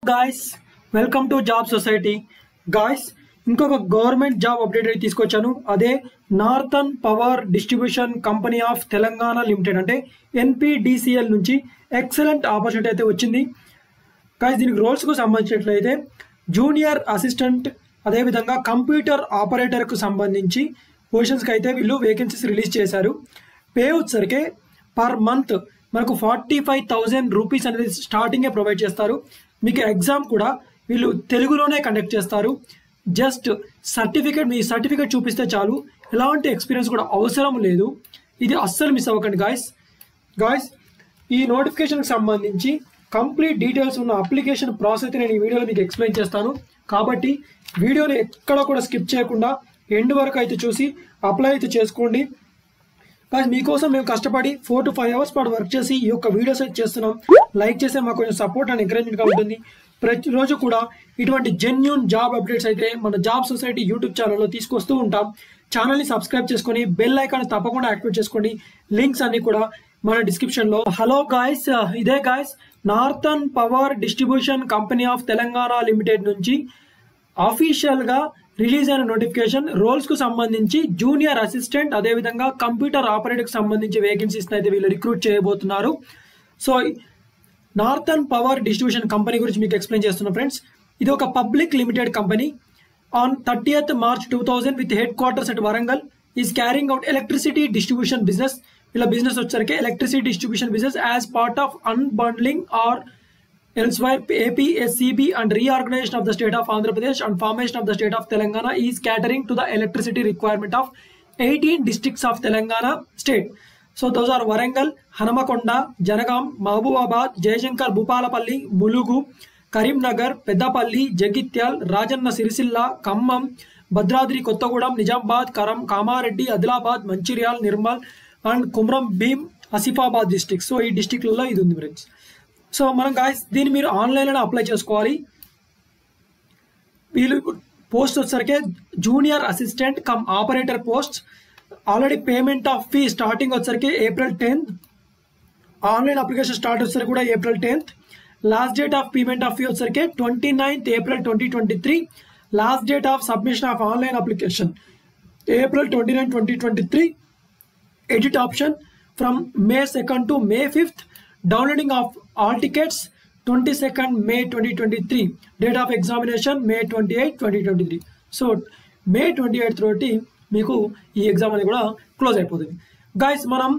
Guys welcome to job society guys ఇంకొక government job update అయితే తీసుకొచ్చాను అదే northern power distribution company of Telangana limited అంటే ఎన్పిడిసిఎల్ నుంచి ఎక్సలెంట్ ఆపర్చునిటీ అయితే వచ్చింది గాయస్ దీనికి రోల్స్కు సంబంధించినట్లయితే జూనియర్ అసిస్టెంట్ అదేవిధంగా కంప్యూటర్ ఆపరేటర్కు సంబంధించి పొజిషన్స్కి అయితే వీళ్ళు వేకెన్సీస్ రిలీజ్ చేశారు పే వచ్చరికే పర్ మంత్ మనకు ఫార్టీ ఫైవ్ థౌజండ్ రూపీస్ అనేది స్టార్టింగే ప్రొవైడ్ చేస్తారు మీకు ఎగ్జామ్ కూడా వీళ్ళు తెలుగులోనే కండక్ట్ చేస్తారు జస్ట్ సర్టిఫికేట్ మీ సర్టిఫికేట్ చూపిస్తే చాలు ఎలాంటి ఎక్స్పీరియన్స్ కూడా అవసరం లేదు ఇది అస్సలు మిస్ అవ్వకండి గాయస్ గాయస్ ఈ నోటిఫికేషన్కి సంబంధించి కంప్లీట్ డీటెయిల్స్ ఉన్న అప్లికేషన్ ప్రాసెస్ అయితే నేను ఈ వీడియోలో మీకు ఎక్స్ప్లెయిన్ చేస్తాను కాబట్టి వీడియోని ఎక్కడ కూడా స్కిప్ చేయకుండా ఎండ్ వరకు అయితే చూసి అప్లై అయితే చేసుకోండి కానీ మీకోసం మేము కష్టపడి ఫోర్ టు ఫైవ్ అవర్స్ పాటు వర్క్ చేసి ఈ యొక్క వీడియోస్ అయితే చేస్తున్నాం లైక్ చేస్తే మాకు కొంచెం సపోర్ట్ అండ్ ఎంకరేజ్మెంట్గా ఉంటుంది ప్రతిరోజు కూడా ఇటువంటి జెన్యున్ జాబ్ అప్డేట్స్ అయితే మన జాబ్ సొసైటీ యూట్యూబ్ ఛానల్లో తీసుకొస్తూ ఉంటాం ఛానల్ని సబ్స్క్రైబ్ చేసుకొని బెల్ ఐకాన్ తప్పకుండా యాక్టివేట్ చేసుకోండి లింక్స్ అన్ని కూడా మన డిస్క్రిప్షన్ లో హలో గాయస్ ఇదే guys northern power distribution company of Telangana limited నుంచి అఫీషియల్ గా రిలీజ్ అయిన నోటిఫికేషన్ రోల్స్ కు సంబంధించి జూనియర్ అసిస్టెంట్ అదేవిధంగా కంప్యూటర్ ఆపరేటర్ కు సంబంధించి వేకెన్సీస్ అయితే వీళ్ళు రిక్రూట్ చేయబోతున్నారు so northern power distribution company గురించి మీకు ఎక్స్ప్లెయిన్ చేస్తున్నా ఫ్రెండ్స్ ఇది ఒక public limited company on thirtieth March two thousand with head quarters at Warangal is carrying out electricity distribution business ఇలా బిజినెస్ వచ్చరికి electricity distribution business as part of unbundling or Elsewhere, AP, SCB and reorganization of the state of Andhra Pradesh and formation of the state of Telangana is catering to the electricity requirement of 18 districts of Telangana state. So those are Warangal, Hanamakonda, Janagam, Mahbubabad, Jayashankar, Bupalapalli, Mulugu, Karimnagar, Peddapalli, Jagityal, Rajanna Sirisilla, Kammam, Bhadradri, Kottagudam, Nizamabad, Karam, Kamareddy, Adilabad, Manchiryal, Nirmal and Kumram Bhim, Asifabad districts. So ఈ డిస్టిక్లలో ఇది ఉంది friends so మనం guys దీన్ని మీరు ఆన్లైన్లోనే apply చేసుకోవాలి వీళ్ళు post వచ్చేసరికి junior assistant cum operator post already payment of fee starting వచ్చేసరికి April tenth online application start వచ్చేసరికి కూడా April tenth last date of payment of fee వచ్చేసరికి twenty ninth April twenty twenty three last date of submission of online application April twenty nine twenty twenty three edit option from May second to May fifth downloading of hall tickets twenty second May twenty twenty three date of examination May twenty eight twenty twenty three so May twenty eighth తోటి మీకు ఈ exam అనేది కూడా close అయిపోతుంది guys మనం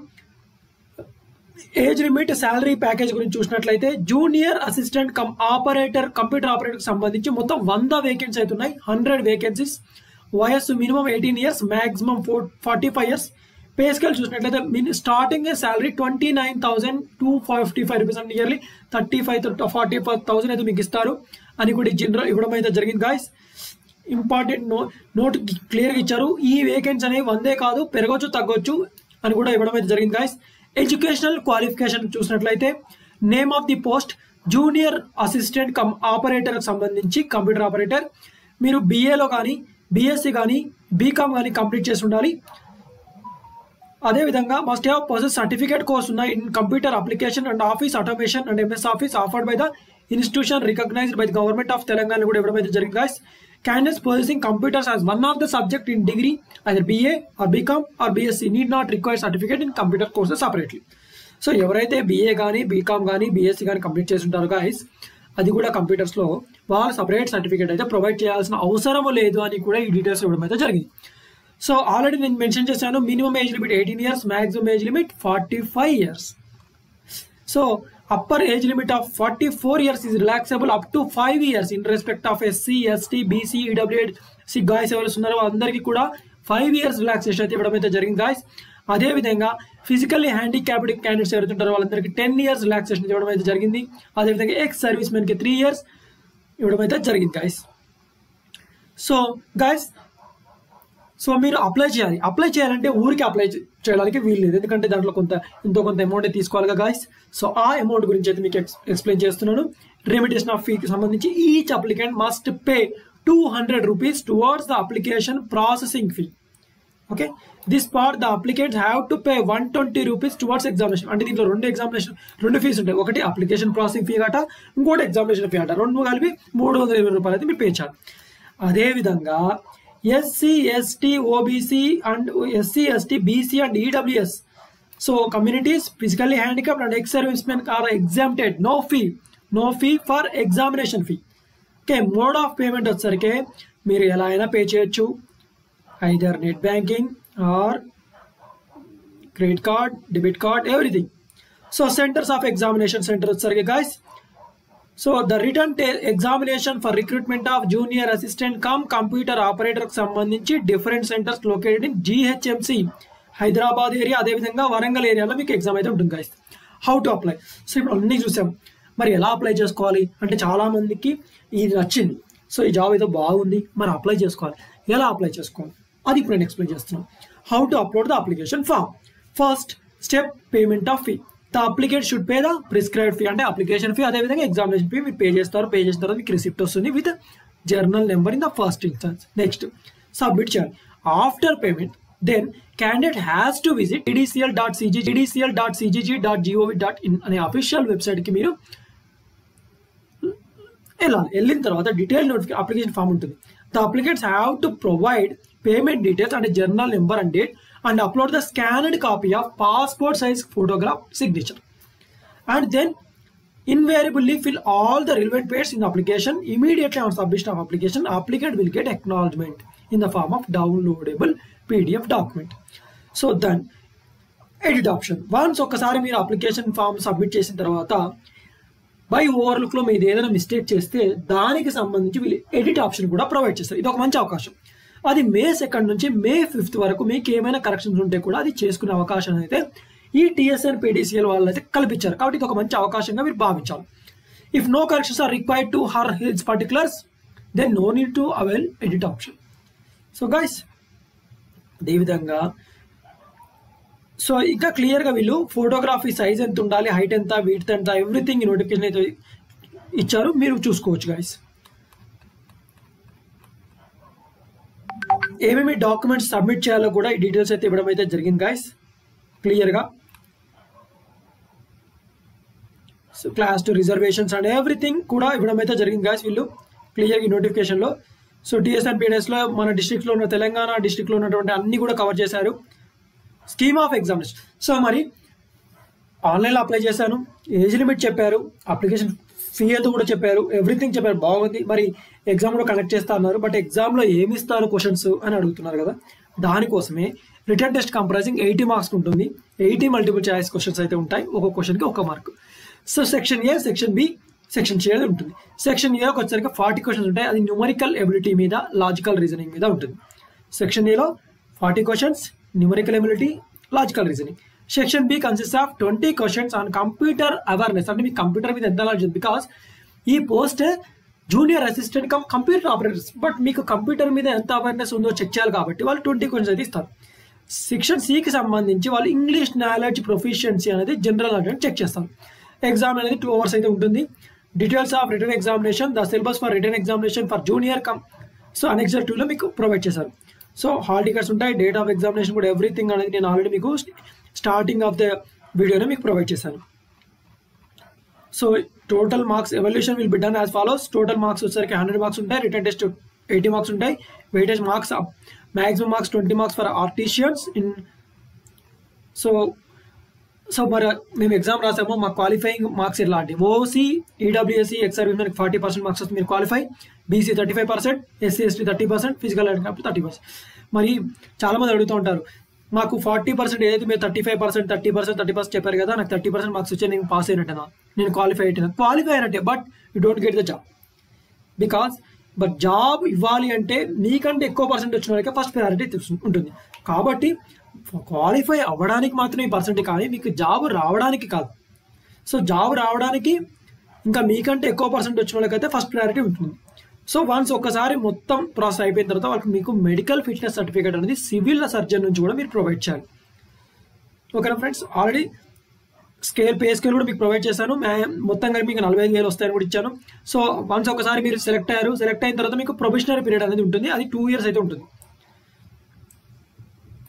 age limit salary package గురించి చూసినట్లయితే junior assistant cum operator computer ఆపరేటర్కి సంబంధించి మొత్తం వంద వేకెన్సీ అవుతున్నాయి హండ్రెడ్ వేకెన్సీస్ వయస్సు minimum eighteen years maximum four forty five years pay scale చూసినట్లయితే min starting salary twenty nine thousand two fifty five rupees అంటే yearly thirty five forty five thousand అయితే మీకు ఇస్తారు అని కూడా జనరల్ ఇవ్వడం అయితే జరిగింది గాయస్ ఇంపార్టెంట్ నో నోట్ క్లియర్గా ఇచ్చారు ఈ వేకెన్సీ అనేవి వందే కాదు పెరగవచ్చు తగ్గొచ్చు అని కూడా ఇవ్వడం అయితే జరిగింది గాయస్ ఎడ్యుకేషనల్ క్వాలిఫికేషన్ చూసినట్లయితే name of the post junior assistant cum ఆపరేటర్కి సంబంధించి కంప్యూటర్ ఆపరేటర్ మీరు బీఏలో కానీ బీఎస్సీ కానీ బీకామ్ కానీ కంప్లీట్ చేసి ఉండాలి అదేవిధంగా must have possess certificate course ఉన్నాయి in computer application and office automation and MS office offered by the institution recognised by the government of Telangana కూడా ఇవ్వడం అయితే జరిగింది guys candidates possessing computers as one of the subject in degree other BA or BCom or BSc need not require certificate in computer courses separately so ఎవరైతే BA కానీ BCom కానీ BSc కానీ complete చేసి ఉంటారో గాయస్ అది కూడా కంప్యూటర్స్లో వాళ్ళు separate certificate అయితే ప్రొవైడ్ చేయాల్సిన అవసరం లేదు అని కూడా ఈ డీటెయిల్స్ ఇవ్వడం అయితే జరిగింది సో ఆల్రెడీ నేను మెన్షన్ చేశాను minimum age limit eighteen years maximum age limit forty five years so upper age limit of forty four years is relaxable up to five years in respect of SC ST BC EWS సి guys ఎవరు ఉన్నారో అందరికీ కూడా five years relaxation అయితే ఇవ్వడం అయితే జరిగింది guys అదేవిధంగా ఫిజికల్లీ హ్యాండిక్యాప్డ్ క్యాండిడేట్స్ ఎవరుతుంటారో వాళ్ళందరికీ టెన్ ఇయర్స్ రిలాక్సేషన్ ఇవ్వడం అయితే జరిగింది అదేవిధంగా ఎక్స్ సర్వీస్ మెన్కి త్రీ ఇయర్స్ ఇవ్వడం అయితే జరిగింది గాయస్ సో గాయస్ సో మీరు అప్లై చేయాలి అప్లై చేయాలంటే ఊరికి అప్లై చేయడానికి వీలు లేదు ఎందుకంటే దాంట్లో కొంత ఎంతో కొంత అమౌంట్ తీసుకోవాలి గాయస్ సో ఆ అమౌంట్ గురించి అయితే మీకు ఎక్స్ప్లెయిన్ చేస్తున్నాను రెమిటేషన్ ఆఫ్ ఫీకి సంబంధించి each applicant must pay two hundred rupees towards the application processing fee okay this part the applicants have to pay one twenty rupees towards examination అంటే దీంట్లో రెండు ఎగ్జామినేషన్ రెండు ఫీజు ఉంటాయి ఒకటి అప్లికేషన్ ప్రాసెసింగ్ ఫీ అట ఇంకోటి ఎగ్జామినేషన్ ఫీ అట రెండు కలిపి మూడు వందల ఇరవై రూపాయలు అయితే మీరు పే చేయాలి అదేవిధంగా SC ST OBC and SC ST BC and EWS so communities physically handicapped and ex servicemen are exempted no fee no fee for examination fee okay mode of payment వచ్చేసరికి మీరు ఎలా అయినా pay చేయొచ్చు either net banking or credit card debit card everything so centres of examination centre వచ్చేసరికి guys so the written examination for recruitment of junior assistant cum computer operator కి సంబంధించి different centres located in GHMC Hyderabad area అదేవిధంగా వరంగల్ ఏరియాలో మీకు exam అయితే ఉంటుంది guys how to apply so ఇప్పుడు అన్ని చూసాం మరి ఎలా అప్లై చేసుకోవాలి అంటే చాలా మందికి ఇది నచ్చింది సో ఈ జాబ్ ఏదో బాగుంది మరి అప్లై చేసుకోవాలి ఎలా అప్లై చేసుకోవాలి అది ఇప్పుడు నేను ఎక్స్ప్లెయిన్ చేస్తున్నాను how to upload the application form first step payment of fee the applicant should pay the prescribed fee అంటే అప్లికేషన్ ఫీ అదేవిధంగా ఎగ్జామినేషన్ ఫీ మీరు పే చేస్తారు పే చేసిన తర్వాత మీకు రిసిప్ట్ వస్తుంది with journal number in the first instance next submit చేయాలి after payment then candidate has to visit TDCL dot CG TDCL dot CGG dot GOV dot in అనే official వెబ్సైట్కి మీరు వెళ్ళాలి వెళ్ళిన తర్వాత డీటెయిల్ నోటిఫికేషన్ అప్లికేషన్ ఫామ్ ఉంటుంది the applicants have to provide payment details and journal number and date and upload the scanned copy of passport size photograph signature and then invariably fill all the relevant fields in the application immediately on submission of application applicant will get acknowledgement in the form of downloadable pdf document so then edit option once ఒకసారి మీరు application form submit చేసిన తర్వాత by ఓవర్లుక్లో మీరు ఏదైనా mistake చేస్తే దానికి సంబంధించి వీళ్ళు ఎడిట్ ఆప్షన్ కూడా ప్రొవైడ్ చేస్తారు ఇది ఒక మంచి అవకాశం అది మే సెకండ్ నుంచి మే ఫిఫ్త్ వరకు మీకు ఏమైనా కరెక్షన్స్ ఉంటే కూడా అది చేసుకునే అవకాశం అయితే ఈ టిఎస్ఎన్ పీడీసీఎల్ వాళ్ళు అయితే కల్పించారు కాబట్టి ఇది ఒక మంచి అవకాశంగా మీరు భావించాలి if no corrections are required to her his particulars then no need to avail edit option so guys అదేవిధంగా సో ఇంకా క్లియర్గా వీళ్ళు ఫోటోగ్రఫీ సైజ్ ఎంత ఉండాలి హైట్ ఎంత వీట్ ఎంత ఎవ్రీథింగ్ నోటిఫికేషన్ అయితే ఇచ్చారు మీరు చూసుకోవచ్చు గైస్ ఏమేమి డాక్యుమెంట్స్ సబ్మిట్ చేయాలో కూడా ఈ డీటెయిల్స్ అయితే ఇవ్వడం అయితే జరిగింది గైస్ క్లియర్గా so class to reservations and everything కూడా ఇవ్వడం అయితే జరిగింది గాయస్ వీళ్ళు క్లియర్ ఈ నోటిఫికేషన్లో సో టీఎస్ఎన్ పీడిఎస్లో మన డిస్ట్రిక్ట్లో ఉన్న తెలంగాణ డిస్ట్రిక్ట్లో ఉన్నటువంటి అన్ని కూడా కవర్ చేశారు స్కీమ్ ఆఫ్ ఎగ్జామినేషన్ సో మరి ఆన్లైన్లో అప్లై చేశాను ఏజ్ లిమిట్ చెప్పారు అప్లికేషన్ ఫీ ఎంత కూడా చెప్పారు ఎవ్రీథింగ్ చెప్పారు బాగుంది మరి ఎగ్జామ్ కూడా కండక్ట్ చేస్తా అన్నారు బట్ ఎగ్జామ్లో ఏమి ఇస్తారు క్వశ్చన్స్ అని అడుగుతున్నారు కదా దానికోసమే written test comprising eighty marks ఉంటుంది ఎయిటీ మల్టిపుల్ చాయిస్ క్వశ్చన్స్ అయితే ఉంటాయి ఒక్కొక్క క్వశ్చన్కి ఒక mark so section A section B section C అనేది ఉంటుంది సెక్షన్ ఏకి వచ్చేసరికి ఫార్టీ క్వశ్చన్స్ ఉంటాయి అది న్యూమరికల్ ఎబిలిటీ మీద లాజికల్ రీజనింగ్ మీద ఉంటుంది సెక్షన్ ఏలో forty questions numerical ability logical reasoning section B consist of twenty questions on computer awareness అంటే మీకు కంప్యూటర్ మీద ఎంత నాలెడ్జ్ బికాస్ ఈ post junior assistant cum computer operators but మీకు కంప్యూటర్ మీద ఎంత అవేర్నెస్ ఉందో చెక్ చేయాలి కాబట్టి వాళ్ళు ట్వంటీ క్వశ్చన్స్ అయితే ఇస్తారు సెక్షన్ సికి సంబంధించి వాళ్ళు ఇంగ్లీష్ నాలెడ్జ్ ప్రొఫిషియన్సీ అనేది జనరల్ నాలెడ్జ్ చెక్ చేస్తారు ఎగ్జామ్ అనేది టూ అవర్స్ అయితే ఉంటుంది details of written examination the syllabus for written examination for junior cum so annexure టూలో మీకు ప్రొవైడ్ చేశారు సో హాల్ టికెట్స్ ఉంటాయి డేట్ ఆఫ్ ఎగ్జామినేషన్ కూడా ఎవ్రీథింగ్ అనేది నేను ఆల్రెడీ మీకు స్టార్టింగ్ ఆఫ్ ద వీడియోనే మీకు ప్రొవైడ్ చేశాను so total marks evaluation will be done as follows total marks వచ్చేసరికి హండ్రెడ్ మార్క్స్ ఉంటాయి రిటర్న్ టెస్ట్ ఎయిటీ మార్క్స్ ఉంటాయి weightage marks maximum marks twenty marks for artisans in so so మరి మేము exam రాసాము మా క్వాలిఫైయింగ్ మార్క్స్ ఎలాంటి OC ఈడబ్ల్యూఎస్సీ ఎక్స్ఆర్వీ మనకి ఫార్టీ పర్సెంట్ మార్క్స్ వస్తుంది మీరు qualify BC thirty five percent SC ST thirty percent physical handicap thirty percent మరి చాలామంది అడుగుతూ ఉంటారు మాకు ఫార్టీ పర్సెంట్ ఏదైతే మీరు thirty five percent thirty percent thirty percent చెప్పారు కదా నాకు థర్టీ పర్సెంట్ మార్క్స్ వచ్చే నేను పాస్ అయినట్టేనా నేను క్వాలిఫై అయినా క్వాలిఫై అయినట్టే but you don't get the job because but job ఇవ్వాలి అంటే నీకంటే ఎక్కువ పర్సెంట్ వచ్చిన వాళ్ళకి ఫస్ట్ ప్రయారిటీ ఉంటుంది కాబట్టి క్వాలిఫై అవ్వడానికి మాత్రమే ఈ పర్సెంట్ కానీ మీకు జాబ్ రావడానికి కాదు సో జాబ్ రావడానికి ఇంకా మీకంటే ఎక్కువ పర్సెంట్ వచ్చిన వాళ్ళకైతే ఫస్ట్ ప్రయారిటీ ఉంటుంది సో వన్స్ ఒక్కసారి మొత్తం ప్రాసెస్ అయిపోయిన తర్వాత వాళ్ళకి మీకు మెడికల్ ఫిట్నెస్ సర్టిఫికేట్ అనేది సివిల్ సర్జన్ నుంచి కూడా మీరు ప్రొవైడ్ చేయాలి ఓకేనా friends already scale pay scale కూడా మీకు ప్రొవైడ్ చేశాను మొత్తం కలిపి మీకు నలభై ఐదు వేలు వస్తాయని కూడా ఇచ్చాను సో వన్స్ ఒకసారి మీరు సెలెక్ట్ అయ్యారు సెలెక్ట్ అయిన తర్వాత మీకు ప్రొఫెషనల్ పీరియడ్ అనేది ఉంటుంది అది టూ ఇయర్స్ అయితే ఉంటుంది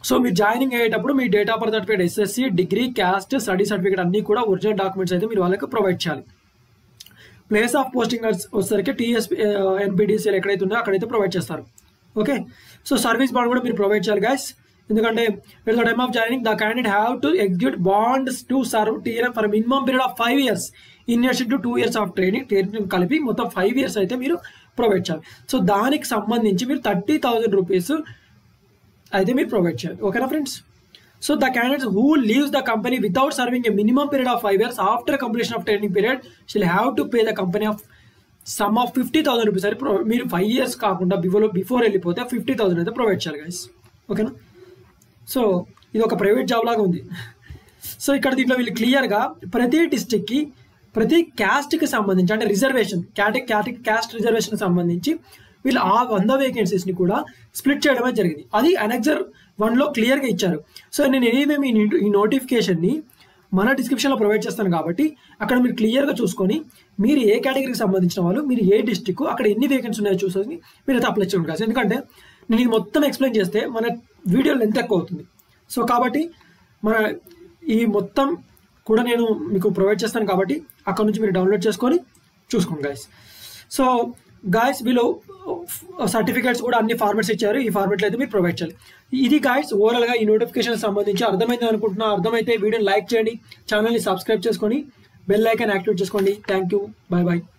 సో మీరు జాయినింగ్ అయ్యేటప్పుడు మీ date of birth certificate SSC degree caste study certificate అన్ని కూడా ఒరిజినల్ డాక్యుమెంట్స్ అయితే మీరు వాళ్ళకి ప్రొవైడ్ చేయాలి ప్లేస్ ఆఫ్ పోస్టింగ్ వచ్చేసరికి టీఎస్ ఎన్పిడిసిఎల్ ఎక్కడైతే ఉందో అక్కడైతే ప్రొవైడ్ చేస్తారు ఓకే సో సర్వీస్ బాండ్ కూడా మీరు ప్రొవైడ్ చేయాలి గైస్ ఎందుకంటే at the time of joining the candidate have to execute bonds to serve TN for minimum period of five years in years to two years of training training కలిపి మొత్తం five years అయితే మీరు provide చేయాలి so దానికి సంబంధించి మీరు thirty thousand rupees అయితే మీరు ప్రొవైడ్ చేయాలి ఓకేనా friends so the candidates who leaves the company without serving a minimum period of five years after completion of training period shall have to pay the company of sum of fifty thousand rupees అయితే pro- మీరు five years కాకుండా before before వెళ్ళిపోతే fifty thousand అయితే provide చేయాలి guys ఓకేనా so ఇది ఒక private job లాగా ఉంది సో ఇక్కడ దీంట్లో వీళ్ళు క్లియర్గా ప్రతి డిస్టిక్కి ప్రతి క్యాస్ట్కి సంబంధించి అంటే రిజర్వేషన్ క్యాటి క్యాటి క్యాస్ట్ రిజర్వేషన్ సంబంధించి వీళ్ళు ఆ వంద వేకెన్సీస్ని కూడా స్ప్లిట్ చేయడమే జరిగింది అది అనెక్జర్ వన్లో క్లియర్గా ఇచ్చారు సో నేను ఏమేమి ఈ నోటి- ఈ నోటిఫికేషన్ని మన డిస్క్రిప్షన్లో ప్రొవైడ్ చేస్తాను కాబట్టి అక్కడ మీరు క్లియర్గా చూసుకొని మీరు ఏ కేటగిరీకి సంబంధించిన వాళ్ళు మీరు ఏ డిస్టిక్ అక్కడ ఎన్ని వేకెన్సీ ఉన్నాయో చూసుకొని మీరు అయితే అప్లై చేయండి guys. ఎందుకంటే నేను ఇది మొత్తం ఎక్స్ప్లెయిన్ చేస్తే మన వీడియో లెంత్ ఎక్కువ అవుతుంది సో కాబట్టి మన ఈ మొత్తం కూడా నేను మీకు ప్రొవైడ్ చేస్తాను కాబట్టి అక్కడ నుంచి మీరు డౌన్లోడ్ చేసుకొని చూసుకోండి గాయస్ సో గాయస్ వీళ్ళు సర్టిఫికేట్స్ కూడా అన్ని ఫార్మాట్స్ ఇచ్చారు ఈ ఫార్మాట్లో అయితే మీరు ప్రొవైడ్ చేయాలి ఇది గాయస్ ఓవరాల్గా ఈ నోటిఫికేషన్ సంబంధించి అర్థమైంది అనుకుంటున్నా అర్థమైతే వీడియోని లైక్ చేయండి ఛానల్ని సబ్స్క్రైబ్ చేసుకొని బెల్ ఐకాన్ యాక్టివేట్ చేసుకోండి థ్యాంక్ యూ బాయ్ బాయ్